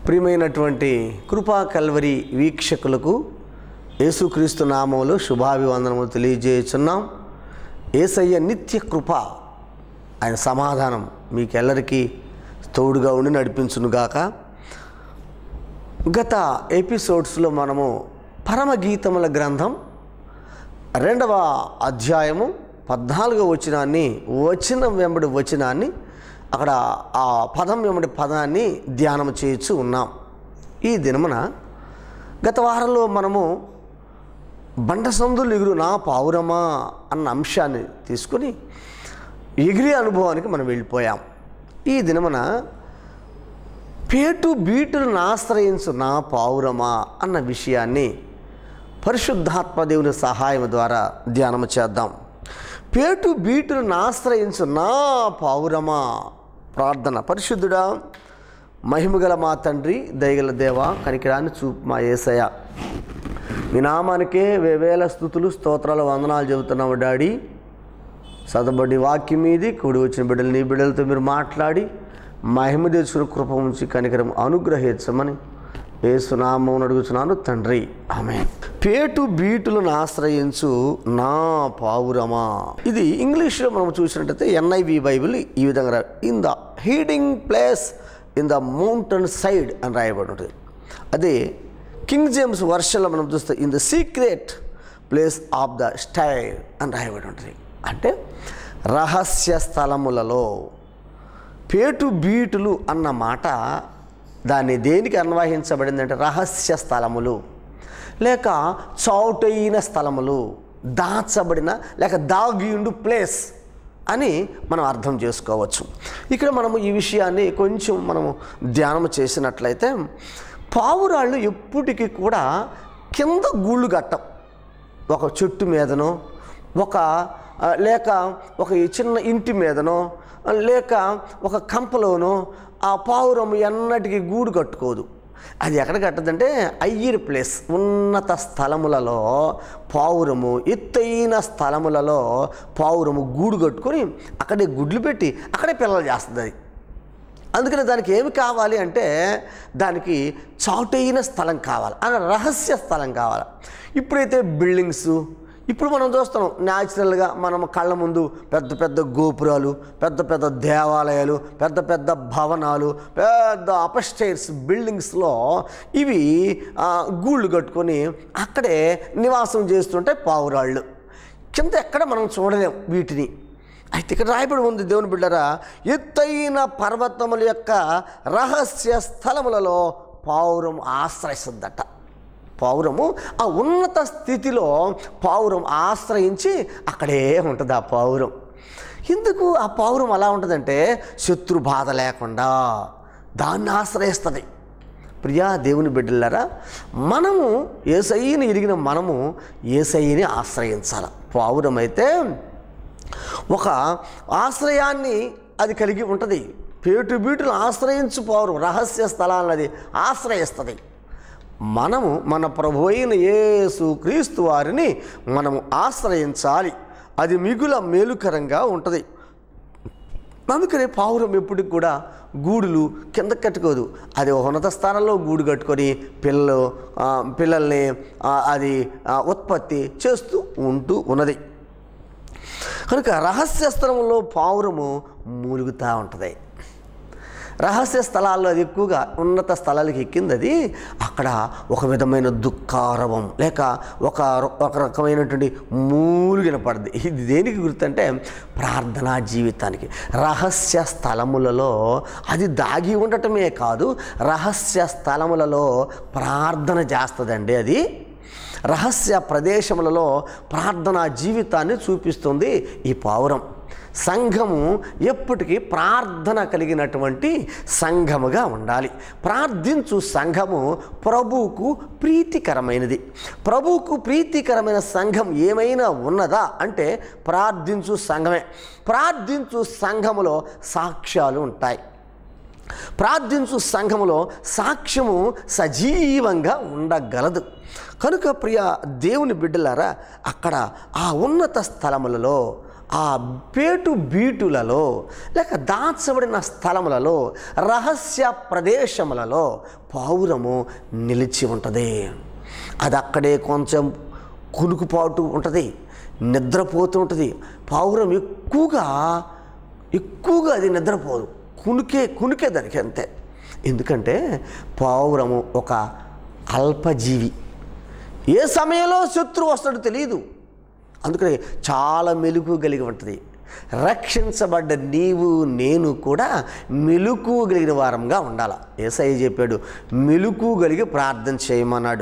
ప్రియమైనటువంటి కృపా కల్వరి వీక్షకులకు యేసుక్రీస్తు నామంలో శుభాభివందనములు తెలియజేస్తున్నాం ఏసయ్య నిత్య కృప ఆయన సమాధానం మీకెల్లరికీ తోడుగా ఉండి నడిపించునుగాక గత ఎపిసోడ్స్లో మనము పరమగీతముల గ్రంథం రెండవ అధ్యాయము పద్నాలుగో వచనాన్ని వచనం వెంబడి వచనాన్ని అక్కడ ఆ పదం వెంబడి పదాన్ని ధ్యానం చేయొచ్చు ఉన్నాం ఈ దినమున గత వారంలో మనము బండసందులు ఎగురు నా పావురమా అన్న అంశాన్ని తీసుకుని ఎగిరి అనుభవానికి మనం వెళ్ళిపోయాం ఈ దినమున పేటు బీటులను ఆశ్రయించు నా పావురమా అన్న విషయాన్ని పరిశుద్ధాత్మ దేవుని సహాయం ద్వారా ధ్యానం చేద్దాం పేటు బీటులను ఆశ్రయించు నా పావురమా ప్రార్థన పరిశుద్ధుడా మహిమగల మా తండ్రి దయగల దేవ కనికిరాన్ని చూపు మా ఏసయ మీ నామానికే వేవేల స్థుతులు స్తోత్రాలు వందనాలు చెబుతున్నాము డాడీ చదవబడి వాక్యం మీది కూడి వచ్చిన బిడ్డలు నీ బిడ్డలతో మీరు మాట్లాడి మహిమ తెచ్చుకుని కృప ఉంచి కనికరం అనుగ్రహించమని ఏసునామం అడుగుతున్నాను తండ్రి ఆమె పేటు బీటులను ఆశ్రయించు నా పావురమా ఇది ఇంగ్లీష్లో మనం చూసినట్టయితే ఎన్ఐవి బైబిల్ ఈ విధంగా రా in the hiding place in the mountain side అని రాయబడి ఉంటుంది అదే కింగ్ జేమ్స్ వర్షన్లో మనం చూస్తే in the secret place of the style అని రాయబడి ఉంటుంది అంటే రహస్య స్థలములలో పేటు బీటులు అన్న మాట దాన్ని దేనికి అన్వయించబడిందంటే రహస్య స్థలములు లేక చౌటైన స్థలములు దాచబడిన లేక దాగియుండు ప్లేస్ అని మనం అర్థం చేసుకోవచ్చు ఇక్కడ మనము ఈ విషయాన్ని కొంచెం మనము ధ్యానం చేసినట్లయితే పావురాళ్ళు ఎప్పటికీ కూడా కింద గూళ్ళు కట్టం ఒక చెట్టు మీదనో ఒక ఆ, లేక ఒక ఈ చిన్న ఇంటి మీదనో ఆ, లేక ఒక కంపలోనో ఆ పావురం ఎన్నటికీ గూడు కట్టుకోదు అది ఎక్కడ కట్టదంటే అయ్యిర్ ప్లేస్ ఉన్నత స్థలములలో పావురము ఎత్తైన స్థలములలో పావురము గూడు కట్టుకొని అక్కడే గుడ్లు పెట్టి అక్కడే పిల్లలు చేస్తుంది అది అందుకని దానికి ఏమి కావాలి అంటే దానికి చాటైన స్థలం కావాలి అన్న రహస్య స్థలం కావాలి ఇప్పుడైతే బిల్డింగ్స్ ఇప్పుడు మనం చూస్తున్నాం న్యాచురల్గా మనం కళ్ళ ముందు పెద్ద పెద్ద గోపురాలు పెద్ద పెద్ద దేవాలయాలు పెద్ద పెద్ద భవనాలు పెద్ద అపస్టైర్స్ బిల్డింగ్స్లో ఇవి ఆ, గూళ్ళు కట్టుకొని అక్కడే నివాసం చేస్తుంటే పావురాళ్ళు కింద ఎక్కడ మనం చూడలేం వీటిని అయితే ఇక్కడ రాయబడి ఉంది దేవుని బిడ్డరా ఎత్తైన పర్వతముల యొక్క రహస్య స్థలములలో పావురం ఆశ్రయిస్తుందట పావురము ఆ ఉన్నత స్థితిలో పావురం ఆశ్రయించి అక్కడే ఉంటుంది ఆ పావురం ఎందుకు ఆ పావురం అలా ఉంటుందంటే శత్రు బాధ లేకుండా దాన్ని ఆశ్రయిస్తుంది ప్రియా దేవుని బిడ్డలారా మనము ఏసయ్యని ఎరిగిన మనము ఏసయ్యని ఆశ్రయించాలి పావురం అయితే ఒక ఆశ్రయాన్ని అది కలిగి ఉంటుంది పేటు బీటును ఆశ్రయించు పావురం రహస్య స్థలాలను అది ఆశ్రయిస్తుంది మనము మన ప్రభు అయిన యేసు క్రీస్తు వారిని మనము ఆశ్రయించాలి అది మిగుల మేలుకరంగా ఉంటుంది అందుకనే పావురం ఎప్పటికి కూడా గూడులు కింద కట్టుకోదు అది ఒక ఉన్నత స్థానంలో గూడు కట్టుకొని పిల్లలు ఆ, పిల్లల్ని ఆ, అది ఆ, ఉత్పత్తి చేస్తూ ఉంటూ ఉన్నది కనుక రహస్య స్థలంలో పావురము మూలుగుతూ ఉంటుంది రహస్య స్థలాల్లో అది ఎక్కువగా ఉన్నత స్థలాలకు ఎక్కింది అది అక్కడ ఒక విధమైన దుఃఖారవం లేక ఒక ఒక రకమైనటువంటి మూలు వినపడుతుంది ఇది దేనికి గుర్తంటే ప్రార్థనా జీవితానికి రహస్య స్థలములలో అది దాగి ఉండటమే కాదు రహస్య స్థలములలో ప్రార్థన చేస్తుందండి అది రహస్య ప్రదేశములలో ప్రార్థనా జీవితాన్ని చూపిస్తుంది ఈ పావురం సంఘము ఎప్పటికీ ప్రార్థన కలిగినటువంటి సంఘముగా ఉండాలి ప్రార్థించు సంఘము ప్రభువుకు ప్రీతికరమైనది ప్రభువుకు ప్రీతికరమైన సంఘం ఏమైనా ఉన్నదా అంటే ప్రార్థించు సంఘమే ప్రార్థించు సంఘములో సాక్ష్యాలు ఉంటాయి ప్రార్థించు సంఘములో సాక్ష్యము సజీవంగా ఉండగలదు కనుక ప్రియ దేవుని బిడ్డలారా అక్కడ ఆ ఉన్నత స్థలములలో ఆ పేటు బీటులలో లేక దాచబడిన స్థలములలో రహస్య ప్రదేశములలో పావురము నిలిచి ఉంటుంది అది అక్కడే కొంచెం కునుకుపాటు ఉంటుంది నిద్రపోతూ ఉంటుంది పావురం ఎక్కువగా ఎక్కువగా అది నిద్రపోదు కునికే కునికే దానికి అంతే ఎందుకంటే పావురము ఒక అల్పజీవి ఏ సమయంలో శత్రువు వస్తాడో తెలియదు అందుకని చాలా మెలుగు కలిగి ఉంటుంది రక్షించబడ్డ నీవు నేను కూడా మెలుకు కలిగిన వారంగా ఉండాలి ఏసయ్య చెప్పాడు మెలుకు కలిగి ప్రార్థన చేయమన్నాడు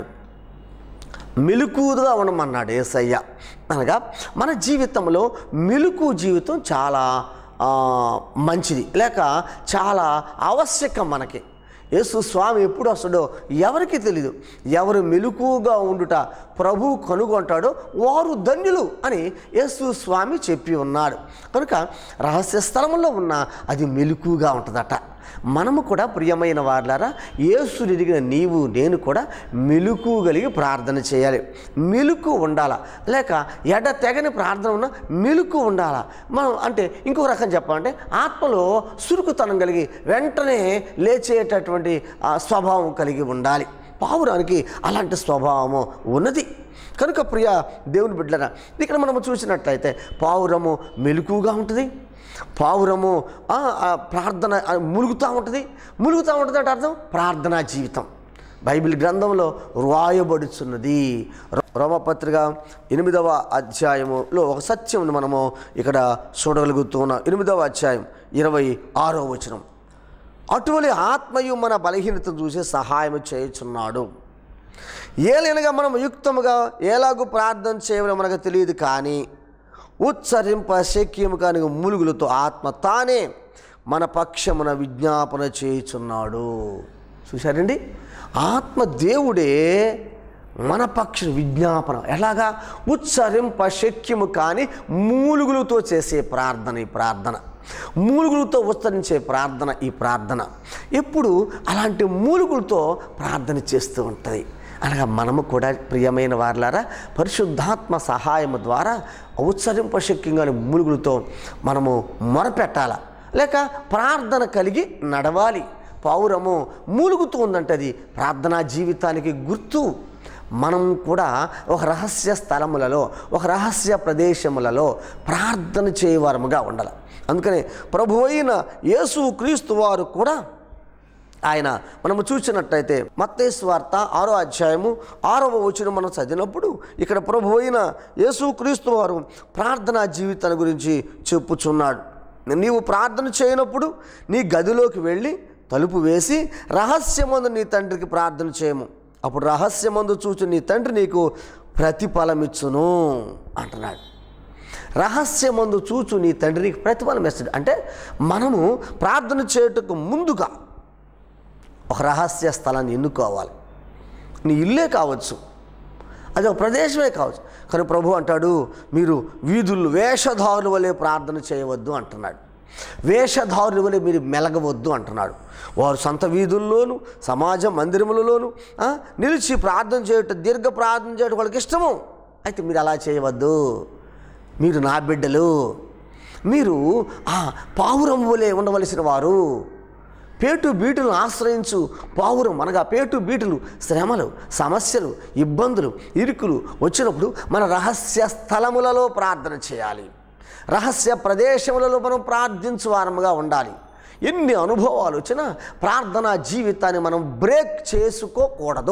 మెలుకుగా ఉండమన్నాడు ఏసయ్య అనగా మన జీవితంలో మెలుకు జీవితం చాలా ఆ, మంచిది లేక చాలా ఆవశ్యకం మనకి యేసు స్వామి ఎప్పుడు వస్తాడో ఎవరికి తెలియదు ఎవరు మెలుకుగా ఉండుట ప్రభు కనుగొంటాడో వారు ధన్యులు అని యేసు స్వామి చెప్పి ఉన్నాడు కనుక రహస్య స్థలంలో ఉన్న అది మెలుకుగా ఉంటుందట మనము కూడా ప్రియమైన వారులారా యేసు ఎదిగిన నీవు నేను కూడా మెలుకు కలిగి ప్రార్థన చేయాలి మెలుకు ఉండాలా లేక ఎడ తెగని ప్రార్థన ఉన్న మెలుకు ఉండాలా మనం అంటే ఇంకొక రకం చెప్పాలంటే ఆత్మలో సురుకుతనం కలిగి వెంటనే లేచేటటువంటి ఆ, స్వభావం కలిగి ఉండాలి పావురానికి అలాంటి స్వభావము ఉన్నది కనుక ప్రియ దేవుని బిడ్డరా ఇక్కడ మనము చూసినట్లయితే పావురము మెలకుగా ఉంటుంది పావురము ఆ, ఆ, ప్రార్థన ఆ, ములుగుతూ ఉంటుంది ములుగుతూ ఉంటుంది అంటే అర్థం ప్రార్థనా జీవితం బైబిల్ గ్రంథంలో రాయబడుచున్నది రో- రోమపత్రిక ఎనిమిదవ అధ్యాయములో ఒక సత్యం మనము ఇక్కడ చూడగలుగుతున్నాం ఎనిమిదవ అధ్యాయం ఇరవై ఆరో వచనం అటువంటి ఆత్మయు మన బలహీనతను చూసి సహాయం చేయుచున్నాడు ఏలైనగా మనం యుక్తముగా ఎలాగూ ప్రార్థన చేయడం మనకు తెలియదు కానీ ఉచ్చరింప శక్యము కాని మూలుగులతో ఆత్మ తానే మన పక్షమున విజ్ఞాపన చేయుచున్నాడు చూశారండి ఆత్మ దేవుడే మన పక్ష విజ్ఞాపన ఎలాగా ఉచ్చరింప శక్యము కానీ మూలుగులతో చేసే ప్రార్థన ఈ ప్రార్థన మూలుగులతో ఉచ్చరించే ప్రార్థన ఈ ప్రార్థన ఎప్పుడు అలాంటి మూలుగులతో ప్రార్థన చేస్తూ ఉంటుంది అనగా మనము కూడా ప్రియమైన వారులారా పరిశుద్ధాత్మ సహాయము ద్వారా ఔత్సరింపశక్యంగా మూలుగులతో మనము మొరపెట్టాల లేక ప్రార్థన కలిగి నడవాలి పౌరము మూలుగుతూ ఉందంటే అది ప్రార్థనా జీవితానికి గుర్తు మనం కూడా ఒక రహస్య స్థలములలో ఒక రహస్య ప్రదేశములలో ప్రార్థన చేయవారముగా ఉండాలి అందుకనే ప్రభు అయిన యేసు క్రీస్తు వారు కూడా ఆయన మనము చూసినట్టయితే మత్తేశ్వార్త ఆరో అధ్యాయము ఆరవ వచనం మనం చదివినప్పుడు ఇక్కడ ప్రభు అయిన యేసుక్రీస్తు వారు ప్రార్థనా జీవితాన్ని గురించి చెప్పుచున్నాడు నీవు ప్రార్థన చేయనప్పుడు నీ గదిలోకి వెళ్ళి తలుపు వేసి రహస్యమందు నీ తండ్రికి ప్రార్థన చేయము అప్పుడు రహస్యమందు చూచి నీ తండ్రి నీకు ప్రతిఫలమిచ్చును అంటున్నాడు రహస్యమందు చూచు నీ తండ్రికి ప్రతిఫలం ఇస్తాడు అంటే మనము ప్రార్థన చేయుటకు ముందుగా ఒక రహస్య స్థలాన్ని ఎన్నుకోవాలి నీ ఇల్లే కావచ్చు అది ఒక ప్రదేశమే కావచ్చు కానీ ప్రభు అంటాడు మీరు వీధులు వేషధారుల వలె ప్రార్థన చేయవద్దు అంటున్నాడు వేషధారుల వలె మీరు మెలగవద్దు అంటున్నాడు వారు సొంత వీధుల్లోనూ సమాజ మందిరములలోనూ ఆ, నిలిచి ప్రార్థన చేయటం దీర్ఘ ప్రార్థన చేయటం వాళ్ళకి ఇష్టము అయితే మీరు అలా చేయవద్దు మీరు నా బిడ్డలు మీరు ఆ పావురం వలె ఉండవలసిన వారు పేటు బీటులను ఆశ్రయించు పావురం అనగా పేటు బీటులు శ్రమలు సమస్యలు ఇబ్బందులు ఇరుకులు వచ్చినప్పుడు మన రహస్య స్థలములలో ప్రార్థన చేయాలి రహస్య ప్రదేశములలో మనం ప్రార్థించు వారముగా ఉండాలి ఎన్ని అనుభవాలు వచ్చినా ప్రార్థనా జీవితాన్ని మనం బ్రేక్ చేసుకోకూడదు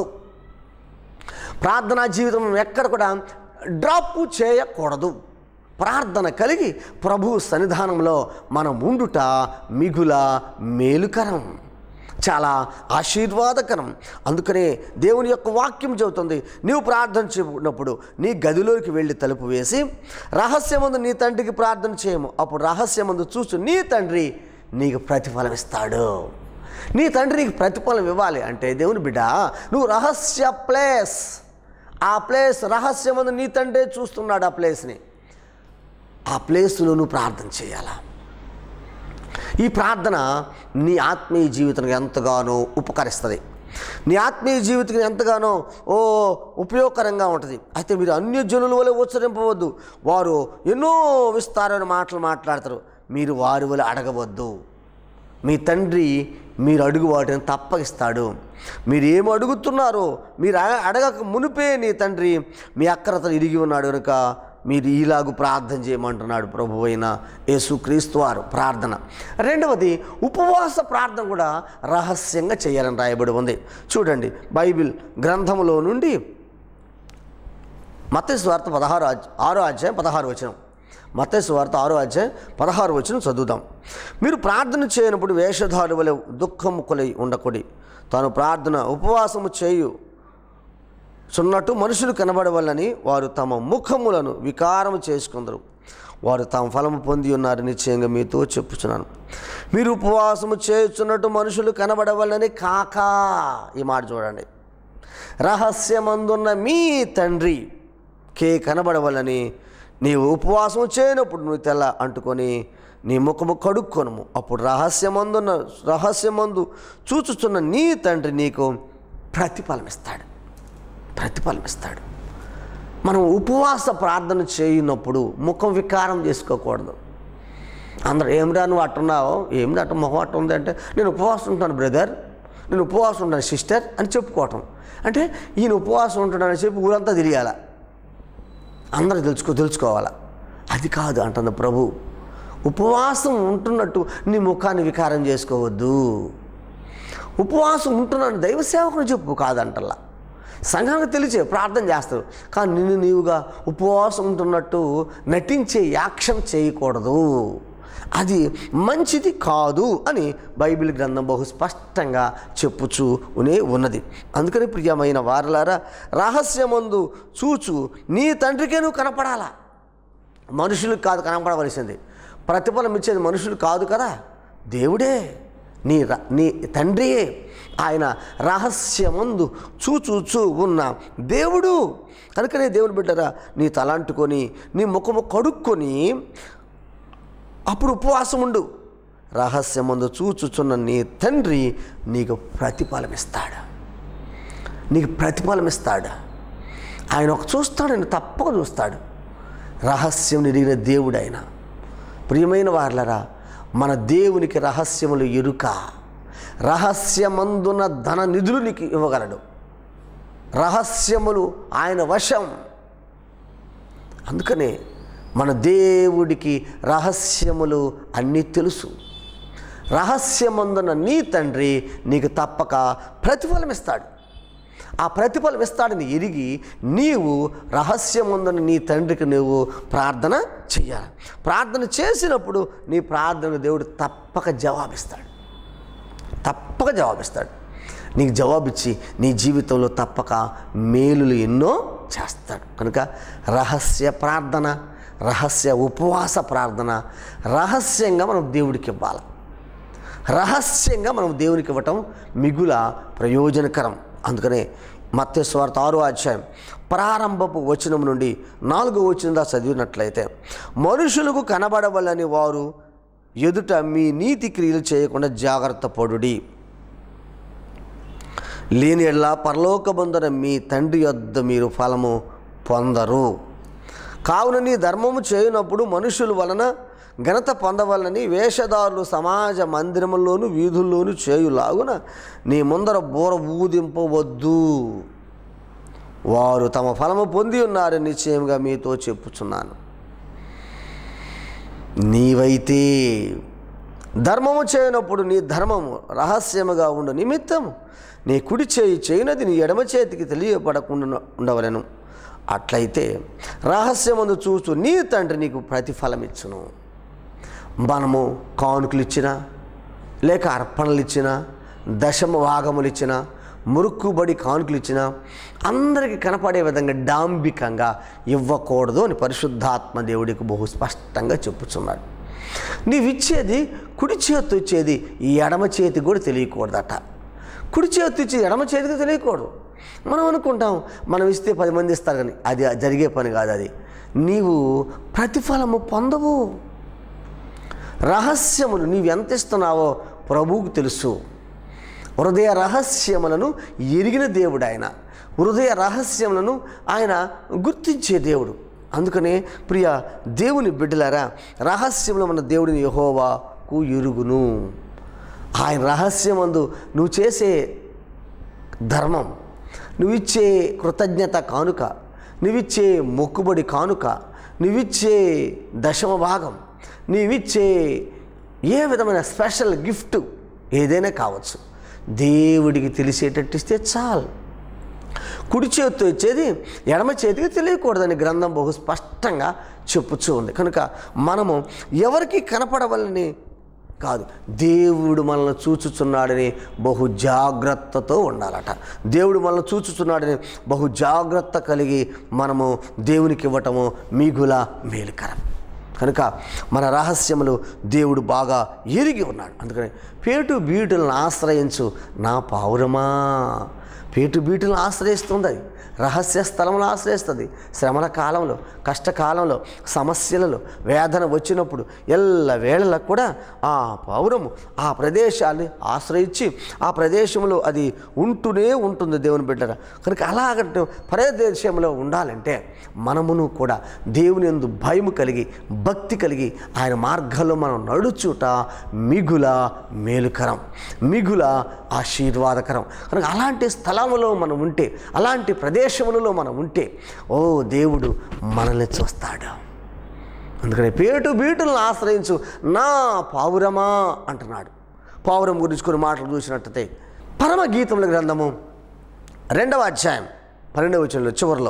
ప్రార్థనా జీవితం ఎక్కడ కూడా డ్రాప్ చేయకూడదు ప్రార్థన కలిగి ప్రభు సన్నిధానంలో మనం ఉండుట మిగుల మేలుకరం చాలా ఆశీర్వాదకరం అందుకనే దేవుని యొక్క వాక్యం చెబుతుంది నీవు ప్రార్థన చేసినప్పుడు నీ గదిలోకి వెళ్ళి తలుపు వేసి రహస్యమందు నీ తండ్రికి ప్రార్థన చేయము అప్పుడు రహస్యమందు చూసు నీ తండ్రి నీకు ప్రతిఫలం ఇస్తాడు నీ తండ్రి నీకు ప్రతిఫలం ఇవ్వాలి అంటే దేవుని బిడ్డ నువ్వు రహస్య ప్లేస్ ఆ ప్లేస్ రహస్యమందు నీ తండ్రి చూస్తున్నాడు ఆ ప్లేస్ని ఆ ప్లేస్లో నువ్వు ప్రార్థన చేయాలా ఈ ప్రార్థన నీ ఆత్మీయ జీవితానికి ఎంతగానో ఉపకరిస్తుంది నీ ఆత్మీయ జీవితం ఎంతగానో ఓ ఉపయోగకరంగా ఉంటుంది అయితే మీరు అన్య జనుల వల్ల ఉచ్చరింపవద్దు వారు ఎన్నో విస్తారమైన మాటలు మాట్లాడతారు మీరు వారి వల్ల అడగవద్దు మీ తండ్రి మీరు అడుగు వాటిని తప్పగిస్తాడు మీరు ఏమి అడుగుతున్నారో మీరు అడ- అడగక మునిపే నీ తండ్రి మీ అక్కరతలు ఇరిగి ఉన్నాడు కనుక మీరు ఈలాగు ప్రార్థన చేయమంటున్నాడు ప్రభు అయిన యేసుక్రీస్తు వారు ప్రార్థన రెండవది ఉపవాస ప్రార్థన కూడా రహస్యంగా చేయాలని రాయబడి ఉంది చూడండి బైబిల్ గ్రంథములో నుండి మత్తయి వార్త పదహారు అధ్య- ఆరో అధ్యాయం పదహారు వచనం మత్తయి వార్త ఆరో అధ్యాయం పదహారు వచనం చదువుదాం మీరు ప్రార్థన చేయనప్పుడు వేషధారు వలె దుఃఖముకులై ఉండకూడి తాను ప్రార్థన ఉపవాసము చేయు చున్నట్టు మనుషులు కనబడవల్లని వారు తమ ముఖములను వికారము చేసుకుందరు వారు తమ ఫలము పొంది ఉన్నారు నిశ్చయంగా మీతో చెప్పుచున్నాను మీరు ఉపవాసము చేయుచున్నట్టు మనుషులు కనబడవల్లని కాకా ఈ మాట చూడండి రహస్యమందున్న మీ తండ్రి కే కనబడవలని నీవు ఉపవాసం చేయనప్పుడు నువ్వు తెల్ల అంటుకొని నీ ముఖము కడుక్కొనుము అప్పుడు రహస్యమందున్న రహస్యమందు చూచుచున్న నీ తండ్రి నీకు ప్రతిఫలమిస్తాడు ప్రతిఫలమిస్తాడు మనం ఉపవాస ప్రార్థన చేయనప్పుడు ముఖం వికారం చేసుకోకూడదు అందరూ ఏమిరా నువ్వు అట్టున్నావు ఏమిరా అట్ట మొహం అట్ట ఉంది అంటే నేను ఉపవాసం ఉంటాను బ్రదర్ నేను ఉపవాసం ఉంటాను సిస్టర్ అని చెప్పుకోవటం అంటే ఈయన ఉపవాసం ఉంటాడని చెప్పి ఊరంతా తెలియాల అందరూ తెలుసుకో తెలుసుకోవాలా అది కాదు అంటుంది ప్రభు ఉపవాసం ఉంటున్నట్టు నీ ముఖాన్ని వికారం చేసుకోవద్దు ఉపవాసం ఉంటున్నాను దైవ సేవకుని చెప్పు కాదంటల్లా సంఘానికి తెలిసే ప్రార్థన చేస్తారు కానీ నిన్ను నీవుగా ఉపవాసం ఉంటున్నట్టు నటించే యాక్షన్ చేయకూడదు అది మంచిది కాదు అని బైబిల్ గ్రంథం బహు స్పష్టంగా చెప్పుచూ ఉనే ఉన్నది అందుకని ప్రియమైన వారలారా రహస్యమందు చూచు నీ తండ్రికే నువ్వు కనపడాలా మనుషులకు కాదు కనపడవలసింది ప్రతిఫలం ఇచ్చేది మనుషులు కాదు కదా దేవుడే నీ ర నీ తండ్రియే ఆయన రహస్యమందు చూచూచూ ఉన్న దేవుడు కనుకనే దేవుని బిడ్డరా నీ తలంటుకొని నీ ముఖము కడుక్కొని అప్పుడు ఉపవాసం ఉండు రహస్యమందు చూచుచున్న నీ తండ్రి నీకు ప్రతిఫలం ఇస్తాడు నీకు ప్రతిఫలం ఇస్తాడు ఆయన ఒక చూస్తాడు ఆయన తప్పక చూస్తాడు రహస్యం ఎరిగిన దేవుడు ఆయన ప్రియమైన వార్లరా మన దేవునికి రహస్యములు ఎరుక రహస్యమందున ధన నిధులు నీకు ఇవ్వగలడు రహస్యములు ఆయన వశం అందుకనే మన దేవుడికి రహస్యములు అన్నీ తెలుసు రహస్యమందున నీ తండ్రి నీకు తప్పక ప్రతిఫలం ఇస్తాడు ఆ ప్రతిఫలం ఇస్తాడని ఎరిగి నీవు రహస్యముందని నీ తండ్రికి నువ్వు ప్రార్థన చెయ్యాలి ప్రార్థన చేసినప్పుడు నీ ప్రార్థన దేవుడు తప్పక జవాబిస్తాడు తప్పక జవాబిస్తాడు నీకు జవాబిచ్చి నీ జీవితంలో తప్పక మేలులు ఎన్నో చేస్తాడు కనుక రహస్య ప్రార్థన రహస్య ఉపవాస ప్రార్థన రహస్యంగా మనం దేవుడికి ఇవ్వాలి రహస్యంగా మనం దేవునికి ఇవ్వటం మిగుల ప్రయోజనకరం అందుకనే మత్స్వార్త ఆరో అధ్యాయం ప్రారంభపు వచనం నుండి నాలుగో వచనంగా చదివినట్లయితే మనుషులకు కనబడవలని వారు ఎదుట మీ నీతి క్రియలు చేయకుండా జాగ్రత్త పడుడి లేని ఎడ్ల పరలోకబంధన మీ తండ్రి యొద్ద మీరు ఫలము పొందరు కావున నీ ధర్మము చేయనప్పుడు మనుషుల వలన ఘనత పొందవలని వేషధారులు సమాజ మందిరముల్లోను వీధుల్లోను చేయులాగున నీ ముందర బోర ఊదింపవద్దు వారు తమ ఫలము పొంది ఉన్నారని నిశ్చయంగా మీతో చెప్పుచున్నాను నీవైతే ధర్మము చేయనప్పుడు నీ ధర్మము రహస్యముగా ఉండు నిమిత్తము నీ కుడి చేయి చేయనది నీ ఎడమ చేతికి తెలియపడకుండా ఉండవలను అట్లయితే రహస్యమందు చూచు నీ తండ్రి నీకు ప్రతిఫలం ఇచ్చును మనము కానుకలు ఇచ్చినా లేక అర్పణలు ఇచ్చినా దశమ భాగములు ఇచ్చినా మురుక్కుబడి కానుకలు ఇచ్చినా అందరికీ కనపడే విధంగా డాంబికంగా ఇవ్వకూడదు అని పరిశుద్ధాత్మ దేవుడికి బహు స్పష్టంగా చెప్పుచున్నాడు నీవిచ్చేది కుడి చేతి ఇచ్చేది ఈ ఎడమ చేతికి కూడా తెలియకూడదట కుడి చేతి ఇచ్చి ఎడమ చేతికి తెలియకూడదు మనం అనుకుంటాం మనం ఇస్తే పది మంది ఇస్తారు కానీ అది జరిగే పని కాదు అది నీవు ప్రతిఫలము పొందవు రహస్యములు నీవు ఎంత ఇస్తున్నావో ప్రభువుకు తెలుసు హృదయ రహస్యములను ఎరిగిన దేవుడు ఆయన హృదయ రహస్యములను ఆయన గుర్తించే దేవుడు అందుకనే ప్రియ దేవుని బిడ్డలారా రహస్యములు మన దేవుడిని యహోవాకు ఎరుగును ఆయన రహస్యమందు నువ్వు చేసే ధర్మం నువ్విచ్చే కృతజ్ఞత కానుక నువ్విచ్చే మొక్కుబడి కానుక నువ్విచ్చే దశమ భాగం నీవిచ్చే ఏ విధమైన స్పెషల్ గిఫ్ట్ ఏదైనా కావచ్చు దేవుడికి తెలిసేటట్టు ఇస్తే చాలు కుడి చేతితో ఇచ్చేది ఎడమ చేతికి తెలియకూడదని గ్రంథం బహు స్పష్టంగా చెప్పుచూ ఉంది కనుక మనము ఎవరికి కనపడవలని కాదు దేవుడు మనల్ని చూచుచున్నాడని బహు జాగ్రత్తతో ఉండాలట దేవుడు మనల్ని చూచుచున్నాడని బహు జాగ్రత్త కలిగి మనము దేవునికి ఇవ్వటము మిగుల మేలుకరం కనుక మన రహస్యములు దేవుడు బాగా ఎరిగి ఉన్నాడు అందుకని పేటు బీటులను ఆశ్రయించు నా పావురమా పేటు బీటులను ఆశ్రయిస్తుంది అది రహస్య స్థలంలో ఆశ్రయిస్తుంది శ్రమల కాలంలో కష్టకాలంలో సమస్యలలో వేదన వచ్చినప్పుడు ఎల్ల వేళలకు కూడా ఆ పౌరము ఆ ప్రదేశాన్ని ఆశ్రయించి ఆ ప్రదేశంలో అది ఉంటూనే ఉంటుంది దేవుని బిడ్డర కనుక అలాగంటే ప్రదేశంలో ఉండాలంటే మనమును కూడా దేవుని ఎందు భయము కలిగి భక్తి కలిగి ఆయన మార్గాల్లో మనం నడుచుట మిగుల మేలుకరం మిగుల ఆశీర్వాదకరం కనుక అలాంటి స్థలములో మనం ఉంటే అలాంటి ప్రదేశములలో మనం ఉంటే ఓ దేవుడు మనల్ని చూస్తాడు అందుకని పేటు బీటులను ఆశ్రయించు నా పావురమా అంటున్నాడు పావురం గురించి కొన్ని మాటలు చూసినట్టయితే పరమ గీతముల గ్రంథము రెండవ అధ్యాయం పన్నెండవ వచనంలో చివరిలో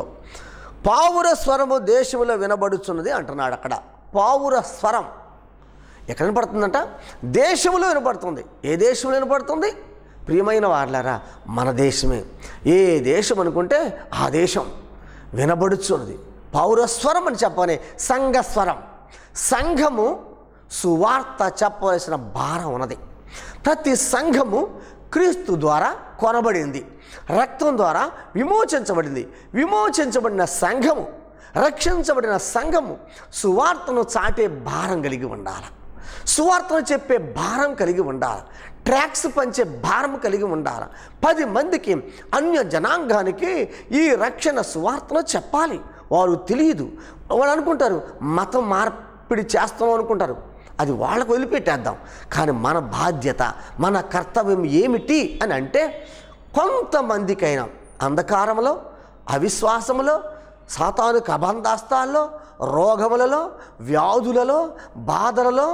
పావుర స్వరము దేశంలో వినబడుచున్నది అంటున్నాడు అక్కడ పావుర స్వరం ఎక్కడ వినపడుతుందంట దేశంలో వినపడుతుంది ఏ దేశంలో వినపడుతుంది ప్రియమైన వాళ్ళారా మన దేశమే ఏ దేశం అనుకుంటే ఆ దేశం వినబడుచున్నది పౌరస్వరం అని చెప్పని సంఘస్వరం సంఘము సువార్త చెప్పవలసిన భారం ఉన్నది ప్రతి సంఘము క్రీస్తు ద్వారా కొనబడింది రక్తం ద్వారా విమోచించబడింది విమోచించబడిన సంఘము రక్షించబడిన సంఘము సువార్తను చాటే భారం కలిగి ఉండాలి సువార్తను చెప్పే భారం కలిగి ఉండాలి ట్రాక్స్ పంచే భారం కలిగి ఉండాలి పది మందికి అన్య జనాంగానికి ఈ రక్షణ సువార్తను చెప్పాలి వారు తెలియదు వాళ్ళు అనుకుంటారు మతం మార్పిడి చేస్తాం అనుకుంటారు అది వాళ్ళకు వదిలిపెట్టేద్దాం కానీ మన బాధ్యత మన కర్తవ్యం ఏమిటి అని అంటే కొంతమందికైనా అంధకారంలో అవిశ్వాసములో సాతాను కబంధాస్తాల్లో రోగములలో వ్యాధులలో బాధలలో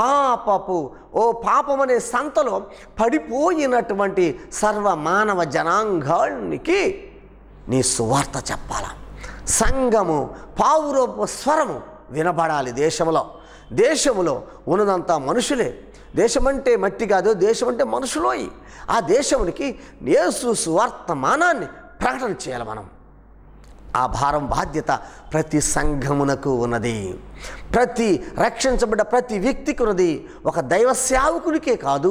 పాపపు ఓ పాపమనే సంతలో పడిపోయినటువంటి సర్వ మానవ జనాంగానికి నీ సువార్త చెప్పాల సంఘము పావురూప స్వరము వినబడాలి దేశంలో దేశములో ఉన్నదంతా మనుషులే దేశమంటే మట్టి కాదు దేశం అంటే మనుషులోయి ఆ దేశమునికి యేసు సువార్తమానాన్ని ప్రకటన చేయాలి మనం ఆ భారం బాధ్యత ప్రతి సంఘమునకు ఉన్నది ప్రతి రక్షించబడ్డ ప్రతి వ్యక్తికి ఉన్నది ఒక దైవ సేవకునికే కాదు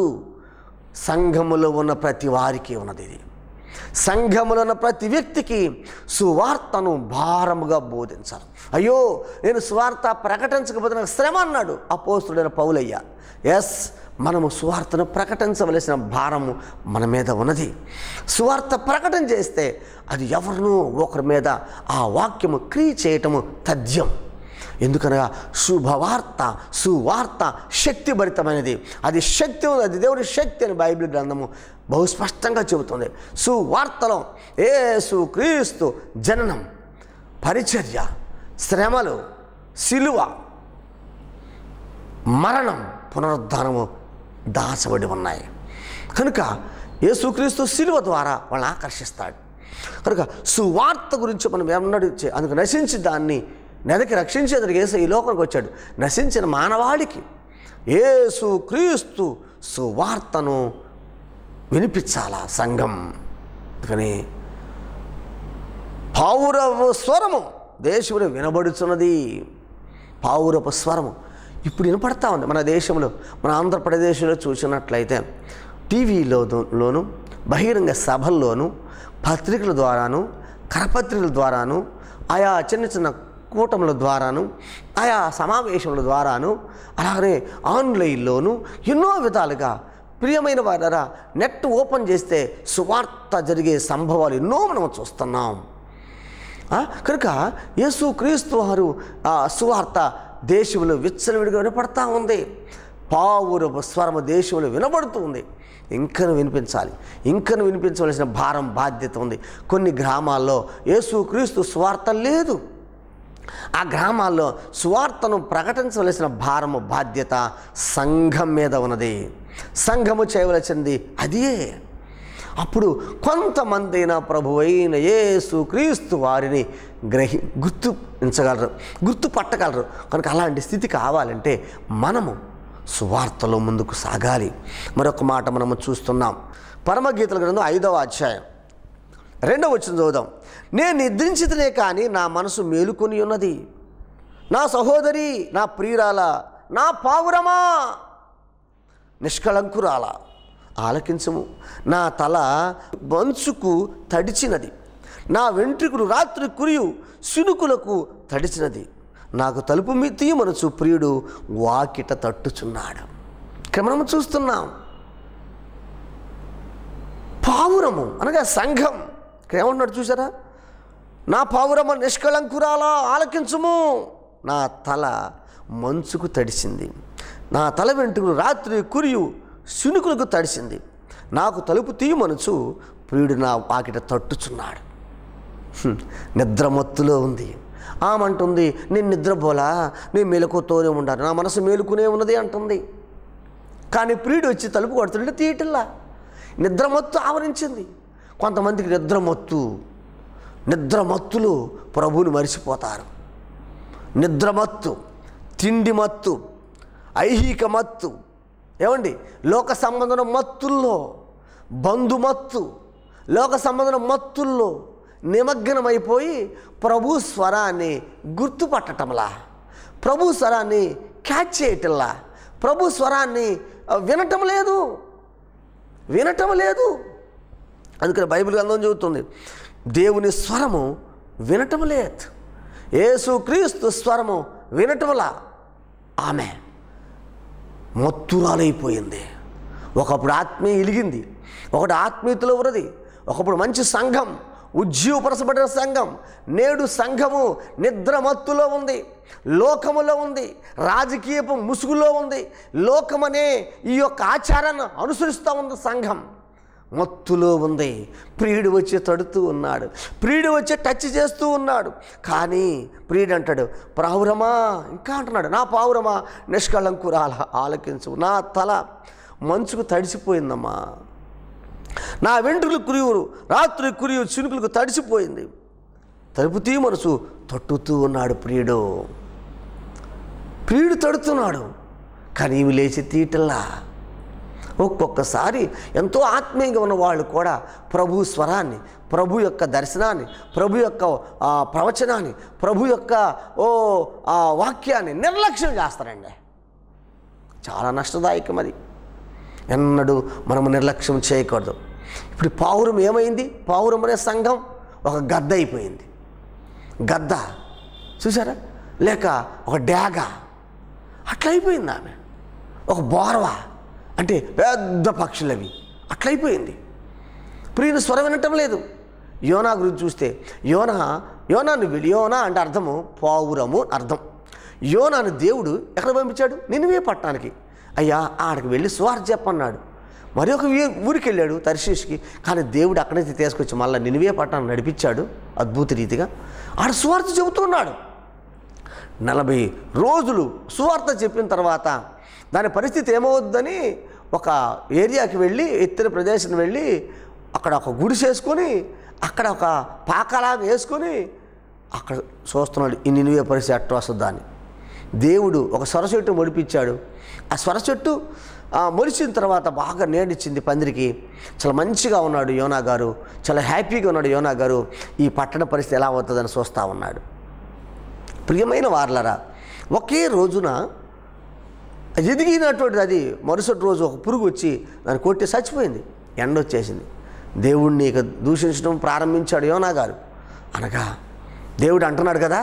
సంఘములో ఉన్న ప్రతి వారికి ఉన్నది ఇది సంఘములో ఉన్న ప్రతి వ్యక్తికి సువార్తను భారముగా బోధించాలి అయ్యో నేను సువార్త ప్రకటించకపోతే నాకు శ్రమ అన్నాడు అపోస్తుడైన పౌలయ్య ఎస్ మనము సువార్తను ప్రకటించవలసిన భారము మన మీద ఉన్నది సువార్త ప్రకటన చేస్తే అది ఎవరినో ఒకరి మీద ఆ వాక్యము క్రియ చేయటము తథ్యం ఎందుకనగా శుభవార్త సువార్త శక్తిభరితమైనది అది శక్తి ఉంది అది దేవుని శక్తి అని బైబిల్ గ్రంథము బహు స్పష్టంగా చెబుతుంది సువార్తలో ఏసు క్రీస్తు జననం పరిచర్య శ్రమలు సిలువ మరణం పునరుద్ధానము దాచబడి ఉన్నాయి కనుక యేసుక్రీస్తు శిలువ ద్వారా వాళ్ళని ఆకర్షిస్తాడు కనుక సువార్త గురించి మనం ఏమన్నాడు చే- అందుకు నశించి దాన్ని నెదకి రక్షించేందుకు ఏసు ఈ లోకానికి వచ్చాడు నశించిన మానవాళికి యేసు క్రీస్తు సువార్తను వినిపించాలా సంఘం అందుకని పావురపు స్వరము దేశంలో వినబడుచున్నది పావురపు స్వరము ఇప్పుడు వినపడతా ఉంది మన దేశంలో మన ఆంధ్రప్రదేశ్లో చూసినట్లయితే టీవీలో లోను బహిరంగ సభల్లోనూ పత్రికల ద్వారాను కరపత్రికల ద్వారాను ఆయా చిన్న చిన్న కూటముల ద్వారాను ఆయా సమావేశముల ద్వారాను అలాగనే ఆన్లైన్లోను ఎన్నో విధాలుగా ప్రియమైన వారరా నెట్ ఓపెన్ చేస్తే సువార్త జరిగే సంభవాలు ఎన్నో మనం చూస్తున్నాం ఆ, కనుక యేసు క్రీస్తు వారు ఆ సువార్త దేశంలో విచ్చలవిడిగా వినపడతా ఉంది పావురపు స్వరము దేశంలో వినబడుతూ ఉంది ఇంకను వినిపించాలి ఇంకను వినిపించవలసిన భారం బాధ్యత ఉంది కొన్ని గ్రామాల్లో యేసు క్రీస్తు సువార్త లేదు ఆ గ్రామాల్లో సువార్తను ప్రకటించవలసిన భారము బాధ్యత సంఘం మీద ఉన్నది సంఘము చేయవలసింది అదే అప్పుడు కొంతమంది అయినా ప్రభు అయిన యేసు క్రీస్తు వారిని గ్రహి గుర్తుపట్టగలరు గుర్తుపట్టగలరు కనుక అలాంటి స్థితి కావాలంటే మనము సువార్తలో ముందుకు సాగాలి మరొక మాట మనము చూస్తున్నాం పరమగీతల గ్రంథం ఐదవ అధ్యాయం రెండవ వచ్చిన చూద్దాం నేను నిద్రించితనే కానీ నా మనసు మేలుకొని ఉన్నది నా సహోదరి నా ప్రియురాల నా పావురమా నిష్కళంకురాల ఆలకించము నా తల మంచుకు తడిచినది నా వెంట్రుకలు రాత్రి కురియు సినుకులకు తడిచినది నాకు తలుపు మీ తీయమనచు ప్రియుడు వాకిట తట్టుచున్నాడు ఇక్కడ మనం చూస్తున్నాం పావురము అనగా సంఘం ఇక్కడ ఏమంటున్నాడు చూసారా నా పావురమ నిష్కళంకురాలా ఆలకించుము నా తల మంచుకు తడిసింది నా తల వెంట్రుకలు రాత్రి కురియు శునుకులకు తడిసింది నాకు తలుపు తీయమనుచు ప్రియుడు నా వాకిట తట్టుచున్నాడు హ్మ్. నిద్రమత్తులో ఉంది ఆమంటుంది నేను నిద్రపోలా నేను మెలకుతోనే ఉండాలి నా మనసు మేలుకునే ఉన్నది అంటుంది కానీ ప్రియుడు వచ్చి తలుపు కొడుతుంటే తీయటల్లా నిద్రమత్తు ఆవరించింది కొంతమందికి నిద్రమత్తు నిద్రమత్తులు ప్రభువుని మరిచిపోతారు నిద్రమత్తు తిండి మత్తు ఐహిక మత్తు ఏమండి లోక సంబంధం మత్తుల్లో బంధుమత్తు లోక సంబంధం మత్తుల్లో నిమగ్నమైపోయి ప్రభు స్వరాన్ని గుర్తుపట్టటంలా ప్రభు స్వరాన్ని క్యాచ్ చేయటంలా ప్రభు స్వరాన్ని ఆ, వినటం లేదు వినటం లేదు అందుకని బైబిల్ గ్రంథం చెబుతుంది దేవుని స్వరము వినటం లేదు యేసు క్రీస్తు స్వరము వినటంలా ఆమె మత్తురాలైపోయింది ఒకప్పుడు ఆత్మీయ ఇలిగింది ఒకటి ఆత్మీయతలో ఉన్నది ఒకప్పుడు మంచి సంఘం ఉజ్జీవపరచబడిన సంఘం నేడు సంఘము నిద్రమత్తులో ఉంది లోకములో ఉంది రాజకీయపు ముసుగులో ఉంది లోకమనే ఈ యొక్క ఆచారాన్ని అనుసరిస్తూ ఉంది సంఘం మత్తులో ఉంది ప్రియుడు వచ్చి తడుతూ ఉన్నాడు ప్రియుడు వచ్చి టచ్ చేస్తూ ఉన్నాడు కానీ ప్రియుడు అంటాడు పావురమా ఇంకా అంటున్నాడు నా పావురమా నిష్కళంకురాల ఆలకించు నా తల మంచుకు తడిసిపోయిందమ్మా నా వెంట్రుకలు కురియురు రాత్రి కురియు చినుకులకు తడిసిపోయింది తలుపు తీ మనసు తట్టుతూ ఉన్నాడు ప్రియుడు ప్రియుడు తడుతున్నాడు కానీ ఇవి లేచి తీయటల్లా ఒక్కొక్కసారి ఎంతో ఆత్మీయంగా ఉన్న వాళ్ళు కూడా ప్రభు స్వరాన్ని ప్రభు యొక్క దర్శనాన్ని ప్రభు యొక్క ఆ, ప్రవచనాన్ని ప్రభు యొక్క ఓ ఆ వాక్యాన్ని నిర్లక్ష్యం చేస్తారండి చాలా నష్టదాయకం అది ఎన్నడూ మనము నిర్లక్ష్యం చేయకూడదు ఇప్పుడు పావురం ఏమైంది పావురం అనే సంఘం ఒక గద్ద అయిపోయింది గద్ద చూసారా లేక ఒక డ్యాగ అట్లా అయిపోయింది ఆమె ఒక బోర్వా అంటే పెద్ద పక్షులు అవి అట్లయిపోయింది ప్రియుని స్వరం వినటం లేదు యోనా గురించి చూస్తే యోన యోనాను విడి యోనా అంటే అర్థము పావురము అర్థం యోనాను దేవుడు ఎక్కడ పంపించాడు నినివే పట్టణానికి అయ్యా ఆడికి వెళ్ళి స్వార్థ చెప్పన్నాడు మరి ఒక వీ- ఊరికి వెళ్ళాడు తర్శీష్కి కానీ దేవుడు అక్కడి నుంచి తీసుకొచ్చి మళ్ళీ నినివే పట్టణాన్ని నడిపించాడు అద్భుత రీతిగా ఆడ స్వార్థ చెబుతున్నాడు నలభై రోజులు సువార్త చెప్పిన తర్వాత దాని పరిస్థితి ఏమవుద్దని ఒక ఏరియాకి వెళ్ళి ఎత్తిన ప్రదేశం వెళ్ళి అక్కడ ఒక గుడి చేసుకొని అక్కడ ఒక పాకలాగా వేసుకొని అక్కడ చూస్తున్నాడు ఈ నినివే పరిస్థితి అట్ట వస్తుందా అని దేవుడు ఒక సొర చెట్టు మొడిపించాడు ఆ సొర చెట్టు ఆ, మొలిచిన తర్వాత బాగా నేడిచ్చింది పందిరికి చాలా మంచిగా ఉన్నాడు యోనా గారు చాలా హ్యాపీగా ఉన్నాడు యోనా గారు ఈ పట్టణ పరిస్థితి ఎలా అవుతుందని చూస్తూ ఉన్నాడు ప్రియమైన వార్లరా ఒకే రోజున ఎదిగినటువంటిది అది మరుసటి రోజు ఒక పురుగు వచ్చి దాన్ని కొట్టి చచ్చిపోయింది ఎండ వచ్చేసింది దేవుణ్ణి ఇక దూషించడం ప్రారంభించాడు యోనా గారు అనగా దేవుడు అంటున్నాడు కదా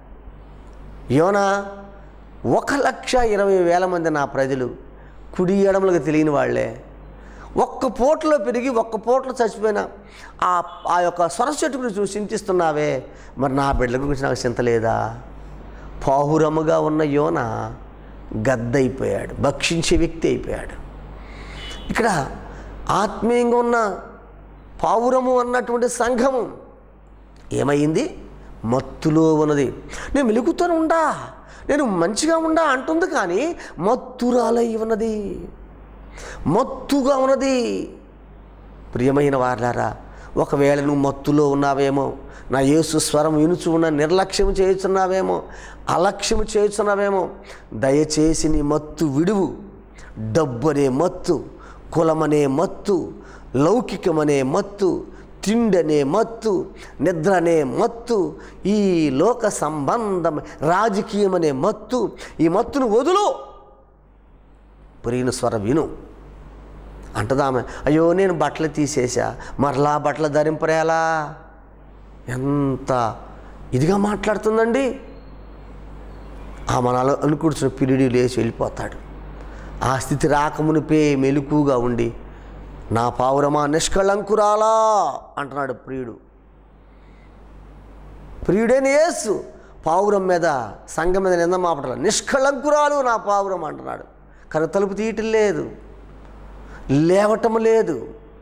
యోనా ఒక లక్ష ఇరవై వేల మంది నా ప్రజలు కుడి ఎడమలకు తెలియని వాళ్ళే ఒక్క పూటలో పెరిగి ఒక్క పూటలో చచ్చిపోయిన ఆ ఆ యొక్క సొరస చెట్టు గురించి నువ్వు చింతిస్తున్నావే మరి నా బిడ్డల గురించి నాకు చింత లేదా పాహురముగా ఉన్న యోన గద్దయిపోయాడు భక్షించే వ్యక్తి అయిపోయాడు ఇక్కడ ఆత్మీయంగా ఉన్న పావురము అన్నటువంటి సంఘము ఏమైంది మత్తులో ఉన్నది నేను మెలుగుతూనే ఉండా నేను మంచిగా ఉండా అంటుంది కానీ మత్తురాలై ఉన్నది మత్తుగా ఉన్నది ప్రియమైన వార్లారా ఒకవేళ నువ్వు మత్తులో ఉన్నావేమో నా యేసు స్వరం వినుచు ఉన్న నిర్లక్ష్యం చేయుచున్నావేమో అలక్ష్యం చేయుచున్నావేమో దయచేసి నీ మత్తు విడువు డబ్బు అనే మత్తు కులమనే మత్తు లౌకికమనే మత్తు తిండనే మత్తు నిద్ర అనే మత్తు ఈ లోక సంబంధం రాజకీయం అనే మత్తు ఈ మత్తును వదులు పురిగిన స్వరం విను అంటదామె అయ్యో నేను బట్టలు తీసేసా మరలా బట్టలు ధరింపరేలా ఎంత ఇదిగా మాట్లాడుతుందండి ఆ మనలో అనుకూర్చున్న పిరిడి లేచి వెళ్ళిపోతాడు ఆ స్థితి రాకమునిపే మెలకుగా ఉండి నా పావురమా నిష్కళంకురాలా అంటున్నాడు ప్రియుడు ప్రియుడైన యేసు పావురం మీద సంఘం మీద నింద మాపడాలి నిష్కళంకురాలు నా పావురం అంటున్నాడు కానీ తలుపు తీయటం లేదు లేవటం లేదు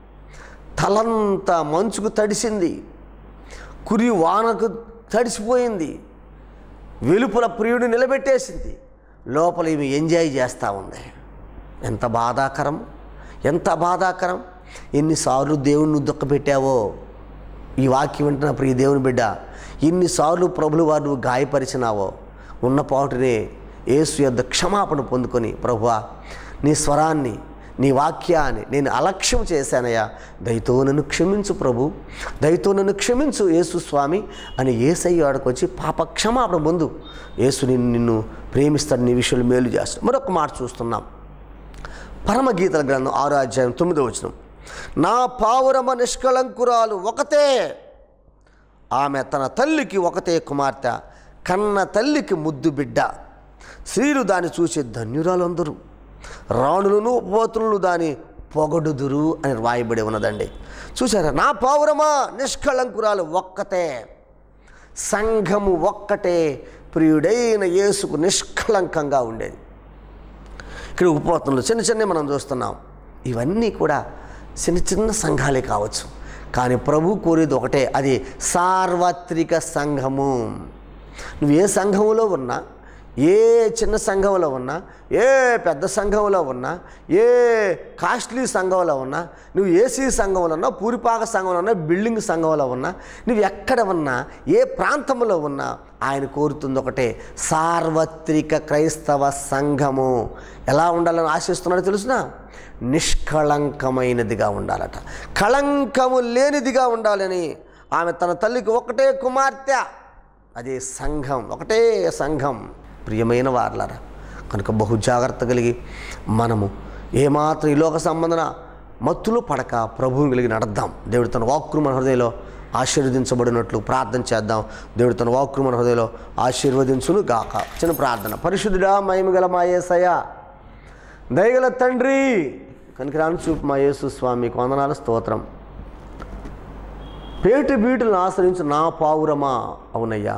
తలంతా మంచుకు తడిసింది కురి వానకు తడిసిపోయింది వెలుపల ప్రియుడు నిలబెట్టేసింది లోపల ఈమె ఎంజాయ్ చేస్తూ ఉంది ఎంత బాధాకరం ఎంత బాధాకరం ఎన్నిసార్లు దేవుణ్ణి దుఃఖపెట్టావో ఈ వాక్యం వింటున్న ప్రియ దేవుని బిడ్డ ఎన్నిసార్లు ప్రభులు వారు నువ్వు గాయపరిచినావో ఉన్న పాటునే యేసు యొద్ద క్షమాపణ పొందుకొని ప్రభువా నీ స్వరాన్ని నీ వాక్యాన్ని నేను అలక్ష్యం చేశానయ్యా దయతో నన్ను క్షమించు ప్రభు దయతో నన్ను క్షమించు యేసు స్వామి అని ఏసయ్య వాడికి వచ్చి పాప క్షమాపణ ముందు యేసు నిన్ను నిన్ను ప్రేమిస్తాడు నీ విషయంలో మేలు చేస్తాడు మరొక మాట చూస్తున్నాం పరమగీతల గ్రంథం ఆరో అధ్యాయం తొమ్మిదో వచనం నా పావురమ నిష్కళంకురాలు ఒకతే ఆమె తన తల్లికి ఒకతే కుమార్తె కన్న తల్లికి ముద్దు బిడ్డ స్త్రీలు దాన్ని చూసి ధన్యురాలందరూ రాణులను ఉపపోతులను దాని పొగడుదురు అని రాయబడి ఉన్నదండి చూసారా నా పావురమా నిష్కళంకురాలు ఒక్కతే సంఘము ఒక్కటే ప్రియుడైన యేసుకు నిష్కళంకంగా ఉండేది ఇక్కడ ఉపపోతనలు చిన్న చిన్న మనం చూస్తున్నాం ఇవన్నీ కూడా చిన్న చిన్న సంఘాలే కావచ్చు కానీ ప్రభు కోరేది ఒకటే అది సార్వత్రిక సంఘము నువ్వు ఏ సంఘములో ఉన్నా ఏ చిన్న సంఘంలో ఉన్నా ఏ పెద్ద సంఘంలో ఉన్నా ఏ కాస్ట్లీ సంఘంలో ఉన్నా నువ్వు ఏసీ సంఘంలో ఉన్నా పూరిపాక సంఘంలో ఉన్నా బిల్డింగ్ సంఘంలో ఉన్నా నువ్వు ఎక్కడ ఉన్నా ఏ ప్రాంతంలో ఉన్నా ఆయన కోరుతుంది ఒకటే సార్వత్రిక క్రైస్తవ సంఘము ఎలా ఉండాలని ఆశిస్తున్నాడో తెలుసునా నిష్కళంకమైనదిగా ఉండాలట కళంకము లేనిదిగా ఉండాలని ఆమె తన తల్లికి ఒకటే కుమార్తె అదే సంఘం ఒకటే సంఘం ప్రియమైన వార్లారా కనుక బహు జాగ్రత్త కలిగి మనము ఏమాత్రం ఈ లోక సంబంధన మత్తులో పడక ప్రభువుని కలిగి నడద్దాం దేవుడు తన వాక్కును మన హృదయంలో ఆశీర్వదించబడినట్లు ప్రార్థన చేద్దాం దేవుడు తన వాక్కును మన హృదయంలో ఆశీర్వదించును గాక చిన్న ప్రార్థన పరిశుద్ధుడా మహిమగల మా యేసయ్య దయగల తండ్రి కనికరాను చూపు మా యేసు స్వామి వందనాల స్తోత్రం పేటు బీటులను ఆశ్రయించి నా పావురమా అవునయ్యా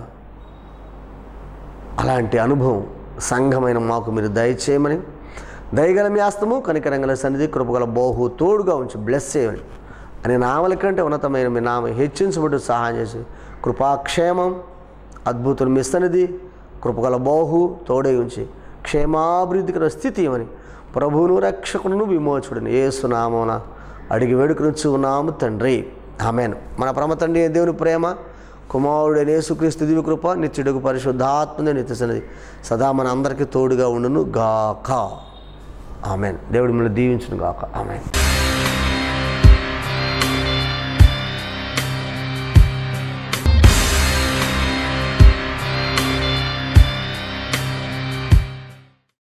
అలాంటి అనుభవం సంఘమైన మాకు మీరు దయచేయమని దయగల మీ ఆస్తము కనికరంగల సన్నిధి కృపగల బోహు తోడుగా ఉంచి బ్లెస్ చేయమని అని నామల కంటే ఉన్నతమైన మీ నామ హెచ్చించబడి సహాయం చేసి కృపాక్షేమం అద్భుతులు మీ సన్నిధి కృపగల బోహు తోడై ఉంచి క్షేమాభివృద్ధికర స్థితి ఇవ్వని ప్రభువును రక్షకుడును విమోచుడిని ఏసునామోన అడిగి వేడుకనుచు ఉన్నాము తండ్రి ఆమెను మన పరమ తండ్రి అయిన దేవుని ప్రేమ కుమారుడైన యేసుక్రీస్తు దివి కృప నిత్యుడుగు పరిశుద్ధాత్మని నిత్య సన్నిధి సదా మన అందరికీ తోడుగా ఉండును గాక ఆమెన్ దేవుడు మిమ్మల్ని దీవించును గాక ఆమెన్